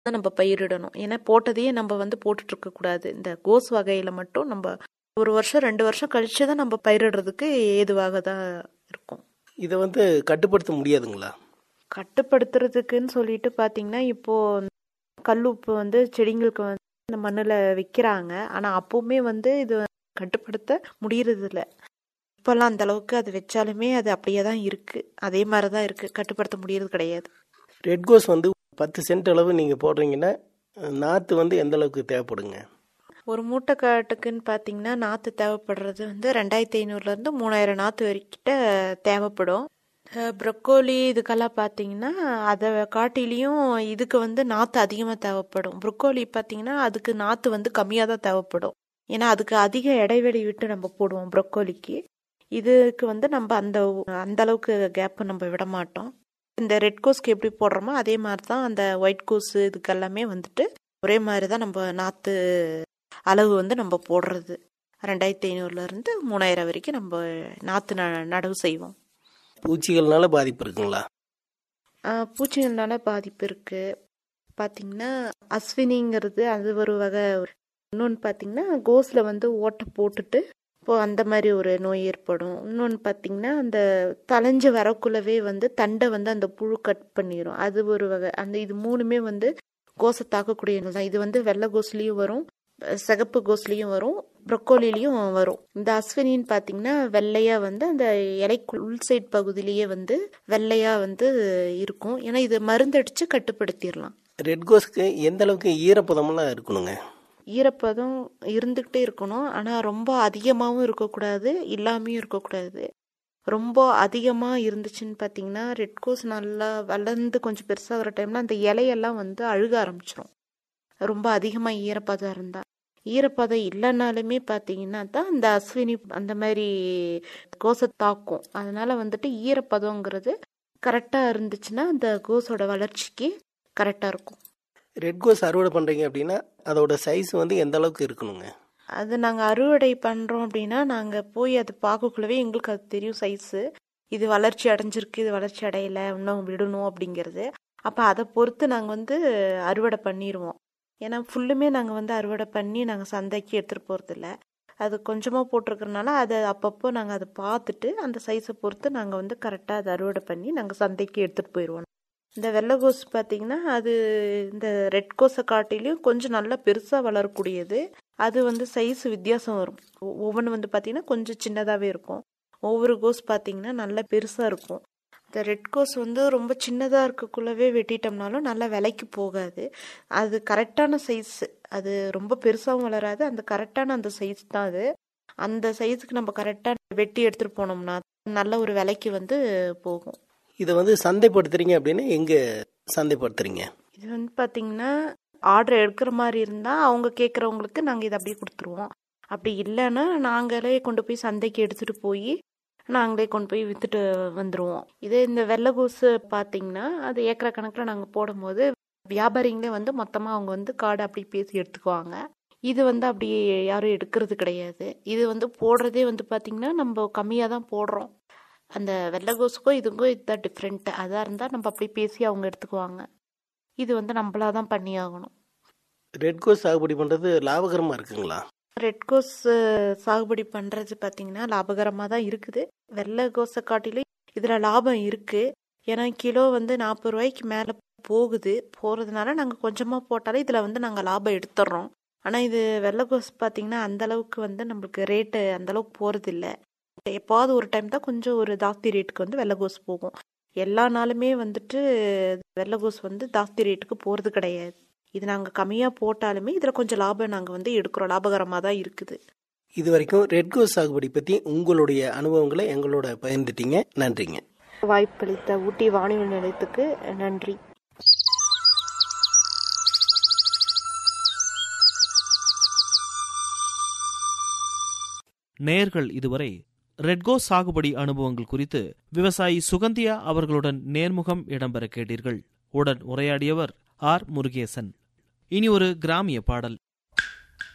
தான் நம்ம பயிரிடணும் ஏன்னா போட்டதையே நம்ம வந்து போட்டுட்டு இருக்க கூடாது இந்த கோஸ் வகையில மட்டும் நம்ம ஒரு வருஷம் ரெண்டு வருஷம் கழிச்சு தான் நம்ம பயிரிடுறதுக்கு ஏதுவாக தான் இருக்கும் இதை வந்து கட்டுப்படுத்த முடியாதுங்களா கட்டுப்படுத்துறதுக்குன்னு சொல்லிட்டு பார்த்தீங்கன்னா இப்போ கல்லுப்பு வந்து செடிங்களுக்கு வந்து இந்த மண்ணில் வைக்கிறாங்க ஆனால் அப்போவுமே வந்து இது கட்டுப்படுத்த முடியறது இல்லை இப்போல்லாம் அந்த அளவுக்கு அது வச்சாலுமே அது அப்படியே தான் இருக்குது அதே மாதிரி தான் இருக்குது கட்டுப்படுத்த முடியறது கிடையாது ரெட் கோஸ் வந்து பத்து சென்ட் அளவு நீங்கள் போடுறீங்கன்னா நாற்று வந்து எந்த அளவுக்கு தேவைப்படுங்க ஒரு மூட்டை காட்டுக்குன்னு பார்த்தீங்கன்னா நாற்று தேவைப்படுறது வந்து ரெண்டாயிரத்தி ஐநூறுலேருந்து மூணாயிரம் நாற்று வரைக்கிட்ட தேவைப்படும் ப்ரொக்கோலி இதுக்கெல்லாம் பார்த்தீங்கன்னா அதை காட்டிலையும் இதுக்கு வந்து நாற்று அதிகமாக தேவைப்படும் ப்ரொக்கோலி பார்த்தீங்கன்னா அதுக்கு நாற்று வந்து கம்மியாக தான் தேவைப்படும் ஏன்னா அதுக்கு அதிக இடைவெளி விட்டு நம்ம போடுவோம் ப்ரொக்கோலிக்கு இதுக்கு வந்து நம்ம அந்த அந்த அளவுக்கு கேப்பை நம்ம விட மாட்டோம் இந்த ரெட் கோஸ்க்கு எப்படி போடுறோமோ அதே மாதிரி தான் அந்த ஒயிட் கோஸ் இதுக்கெல்லாமே வந்துட்டு ஒரே மாதிரி தான் நம்ம நாற்று அளவு வந்து நம்ம போடுறது ரெண்டாயிரத்தி ஐநூறுலேருந்து மூணாயிரம் வரைக்கும் நம்ம நாற்று ந நடவு செய்வோம் பூச்சிகள்னால பாதிப்பு இருக்குங்களா பூச்சிகள்னால பாதிப்பு இருக்குது பார்த்திங்கன்னா அஸ்வினிங்கிறது அது ஒரு வகை இன்னொன்று பார்த்திங்கன்னா கோஸில் வந்து ஓட்டை போட்டுட்டு இப்போ அந்த மாதிரி ஒரு நோய் ஏற்படும் இன்னொன்று பார்த்திங்கன்னா அந்த தலைஞ்சு வரக்குள்ளவே வந்து தண்டை வந்து அந்த புழு கட் பண்ணிடும் அது ஒரு வகை அந்த இது மூணுமே வந்து கோஸை தாக்கக்கூடியது தான் இது வந்து வெள்ளை கோஸ்லேயும் வரும் சிகப்பு கோஸ்லேயும் வரும் ப்ரொக்கோலிலையும் வரும் இந்த அஸ்வினின்னு பார்த்தீங்கன்னா வெள்ளையா வந்து அந்த இலைக்கு உள் சைட் பகுதியிலேயே வந்து வெள்ளையா வந்து இருக்கும் ஏன்னா இது மருந்தடிச்சு கட்டுப்படுத்திடலாம் ரெட் கோஸ்க்கு எந்த அளவுக்கு ஈரப்பதமெல்லாம் இருக்கணுங்க ஈரப்பதம் இருந்துக்கிட்டே இருக்கணும் ஆனால் ரொம்ப அதிகமாகவும் இருக்கக்கூடாது இல்லாமையும் இருக்கக்கூடாது ரொம்ப அதிகமாக இருந்துச்சுன்னு பார்த்தீங்கன்னா ரெட் கோஸ் நல்லா வளர்ந்து கொஞ்சம் பெருசாகிற டைமில் அந்த இலையெல்லாம் வந்து அழுக ஆரம்பிச்சிரும் ரொம்ப அதிகமாக ஈரப்பதம் இருந்தால் ஈரப்பதம் இல்லைனாலுமே பார்த்தீங்கன்னா தான் இந்த அஸ்வினி அந்த மாதிரி கோஸை தாக்கும் அதனால வந்துட்டு ஈரப்பதங்கிறது கரெக்டாக இருந்துச்சுன்னா அந்த கோஸோட வளர்ச்சிக்கு கரெக்டாக இருக்கும் ரெட் கோஸ் அறுவடை பண்ணுறீங்க அப்படின்னா அதோட சைஸ் வந்து எந்த அளவுக்கு இருக்கணுங்க அது நாங்கள் அறுவடை பண்ணுறோம் அப்படின்னா நாங்கள் போய் அது பார்க்கக்குள்ளவே எங்களுக்கு அது தெரியும் சைஸு இது வளர்ச்சி அடைஞ்சிருக்கு இது வளர்ச்சி அடையலை இன்னும் விடணும் அப்படிங்கிறது அப்போ அதை பொறுத்து நாங்கள் வந்து அறுவடை பண்ணிடுவோம் ஏன்னா ஃபுல்லுமே நாங்கள் வந்து அறுவடை பண்ணி நாங்கள் சந்தைக்கு எடுத்துகிட்டு போகிறதில்ல அது கொஞ்சமாக போட்டிருக்கறனால அதை அப்பப்போ நாங்கள் அதை பார்த்துட்டு அந்த சைஸை பொறுத்து நாங்கள் வந்து கரெக்டாக அதை அறுவடை பண்ணி நாங்கள் சந்தைக்கு எடுத்துகிட்டு போயிடுவோம் இந்த வெள்ளை கோஸ் பார்த்தீங்கன்னா அது இந்த ரெட் கோஸை காட்டிலையும் கொஞ்சம் நல்லா பெருசாக வளரக்கூடியது அது வந்து சைஸ் வித்தியாசம் வரும் ஒவ்வொன்று வந்து பார்த்தீங்கன்னா கொஞ்சம் சின்னதாகவே இருக்கும் ஒவ்வொரு கோஸ் பார்த்தீங்கன்னா நல்லா பெருசாக இருக்கும் இந்த ரெட் கோஸ் வந்து ரொம்ப சின்னதாக இருக்கக்குள்ளவே வெட்டிட்டோம்னாலும் நல்லா விலைக்கு போகாது அது கரெக்டான சைஸ் அது ரொம்ப பெருசாகவும் வளராது அந்த கரெக்டான அந்த சைஸ் தான் அது அந்த சைஸுக்கு நம்ம கரெக்டாக வெட்டி எடுத்துகிட்டு போனோம்னா நல்ல ஒரு விலைக்கு வந்து போகும் இதை வந்து சந்தைப்படுத்துறீங்க அப்படின்னா எங்கே சந்தைப்படுத்துறீங்க இது வந்து பார்த்தீங்கன்னா ஆர்டர் எடுக்கிற மாதிரி இருந்தால் அவங்க கேட்குறவங்களுக்கு நாங்கள் இதை அப்படியே கொடுத்துருவோம் அப்படி இல்லைன்னா நாங்களே கொண்டு போய் சந்தைக்கு எடுத்துகிட்டு போய் நாங்களே கொண்டு போய் விற்றுட்டு வந்துடுவோம் இதே இந்த வெள்ளை கோஸு பார்த்தீங்கன்னா அது ஏக்கரை கணக்கில் நாங்கள் போடும்போது வியாபாரிங்களே வந்து மொத்தமாக அவங்க வந்து காடை அப்படி பேசி எடுத்துக்குவாங்க இது வந்து அப்படி யாரும் எடுக்கிறது கிடையாது இது வந்து போடுறதே வந்து பார்த்திங்கன்னா நம்ம கம்மியாக தான் போடுறோம் அந்த வெள்ளை கோஸுக்கும் இதுக்கும் இதுதான் டிஃப்ரெண்ட்டு அதாக இருந்தால் நம்ம அப்படி பேசி அவங்க எடுத்துக்குவாங்க இது வந்து நம்மளாக தான் பண்ணி ஆகணும் ரெட் கோஸ் சாகுபடி பண்ணுறது லாபகரமாக இருக்குங்களா ரெட் கோஸ் சாகுபடி பண்ணுறது பார்த்திங்கன்னா லாபகரமாக தான் இருக்குது வெள்ளை கோஸை காட்டிலும் இதில் லாபம் இருக்குது ஏன்னா கிலோ வந்து நாற்பது ரூபாய்க்கு மேலே போகுது போகிறதுனால நாங்கள் கொஞ்சமாக போட்டாலே இதில் வந்து நாங்கள் லாபம் எடுத்துடுறோம் ஆனால் இது வெள்ளை கோஸ் பார்த்திங்கன்னா அந்தளவுக்கு வந்து நம்மளுக்கு ரேட்டு அந்தளவுக்கு போகிறதில்ல எப்பாவது ஒரு டைம் தான் கொஞ்சம் ஒரு ஜாஸ்தி ரேட்டுக்கு வந்து வெள்ளை கோஸ் போகும் எல்லா நாளுமே வந்துட்டு வெள்ளை கோஸ் வந்து ஜாஸ்தி ரேட்டுக்கு போகிறது கிடையாது இது நாங்கள் கம்மியாக போட்டாலுமே இதில் கொஞ்சம் லாபம் நாங்கள் வந்து எடுக்கிறோம் லாபகரமாக தான் இருக்குது இது வரைக்கும் ரெட் கோஸ் சாகுபடி பற்றி உங்களுடைய அனுபவங்களை எங்களோட பகிர்ந்துட்டீங்க நன்றிங்க வாய்ப்பளித்த ஊட்டி வானிலை நிலையத்துக்கு நன்றி நேர்கள் இதுவரை ரெட்கோ சாகுபடி அனுபவங்கள் குறித்து விவசாயி சுகந்தியா அவர்களுடன் நேர்முகம் இடம்பெற கேட்டீர்கள் உடன் உரையாடியவர் ஆர் முருகேசன் இனி ஒரு கிராமிய பாடல்